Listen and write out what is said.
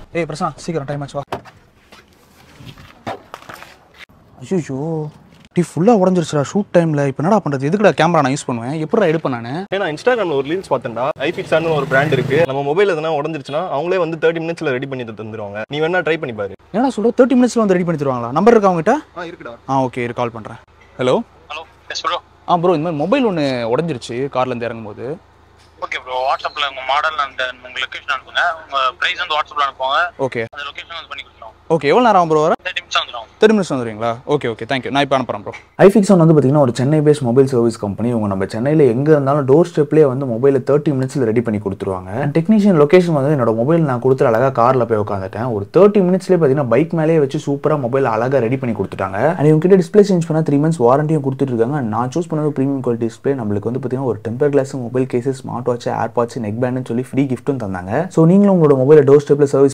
ஏய் பிரசா சீக்கிரம் டைம் ஆச்சு வா ஐயோ டி ஃபுல்லாக உடஞ்சிருச்சுடா ஷூட் டைமில் இப்போ என்னடா பண்ணுறது எதுக்குடா கேமரா நான் யூஸ் பண்ணுவேன் எப்படிடா எடுப்பேன் நான் ஏன்னா இன்ஸ்டாகிராம்ல ஒரு ரீல்ஸ் பார்த்தேன்டா ஐபிக்ஸான்னு ஒரு பிராண்ட் இருக்கு நம்ம மொபைல் எதனா உடஞ்சிருச்சுன்னா அவங்களே வந்து தேர்ட்டி மினிட்ஸ்ல ரெடி பண்ணி தந்துருவாங்க நீ வேணா ட்ரை பண்ணி பாரு என்னடா சொல்ற தேர்ட்டி மினிட்ஸில் வந்து ரெடி பண்ணி தருவாங்களா நம்பர் இருக்கா அவங்ககிட்ட ஆ இருக்குடா ஆ ஓகே இரு கால் பண்ணுறேன் ஹலோ ஹலோ எஸ் ப்ரோ ஆ ப்ரோ இந்த மாதிரி மொபைல் ஒன்று உடஞ்சிருச்சு கார்லேருந்து இறங்கும்போது ஓகே ப்ரோ வாட்ஸ்அப்பில் உங்கள் மாடல் அண்ட் உங்கள் லொக்கேஷன் அனுப்புங்க உங்கள் ப்ரைஸ் வந்து வாட்ஸ்அப்பில் அனுப்புவாங்க ஓகே அந்த லொக்கேஷன் வந்து பண்ணி கொடுத்துருவோம் ஓகே எவ்வளோ நேரம் ஆகும் ப்ரோ வர தேர்ட்டி மினிட்ஸ் வந்துடும் தேர்ட்டி மினிட்ஸ் வந்துடுவீங்களா ஓகே ஓகே தேங்க்யூ நான் இப்போ அனுப்புகிறேன் ப்ரோ ஐஃபிக்ஸான் வந்து பார்த்தீங்கன்னா ஒரு Chennai based mobile service company இவங்க நம்ம சென்னையில் எங்கே இருந்தாலும் டோர் ஸ்டெப்லேயே வந்து மொபைலை தேர்ட்டி மினிட்ஸில் ரெடி பண்ணி கொடுத்துருவாங்க டெக்னீஷியன் லொகேஷன் வந்து என்னோட மொபைல் நான் கொடுத்து அழகாக காரில் போய் உட்காந்துட்டேன் ஒரு தேர்ட்டி மினிட்ஸ்லேயே பார்த்தீங்கன்னா பைக் மேலேயே வச்சு சூப்பராக மொபைல் அழகாக ரெடி பண்ணி கொடுத்துட்டாங்க அண்ட் இவங்க கிட்ட டிஸ்பிளே சேஞ்ச் பண்ணால் த்ரீ மந்த்ஸ் வாரண்டியும் கொடுத்துட்டு இருக்காங்க And நான் சூஸ் பண்ணது ப்ரீமியம் குவாலிட்டி டிஸ்பிளே நம்மளுக்கு வந்து பார்த்தீங்கன்னா ஒரு temper glass mobile cases smart watch air watch neck பேண்ட்னு சொல்லி ஃப்ரீ கிஃப்ட்டும் தந்தாங்க ஸோ நீங்களும் உங்களோட மொபைலை டோர் ஸ்டெப்பில் சர்வீஸ்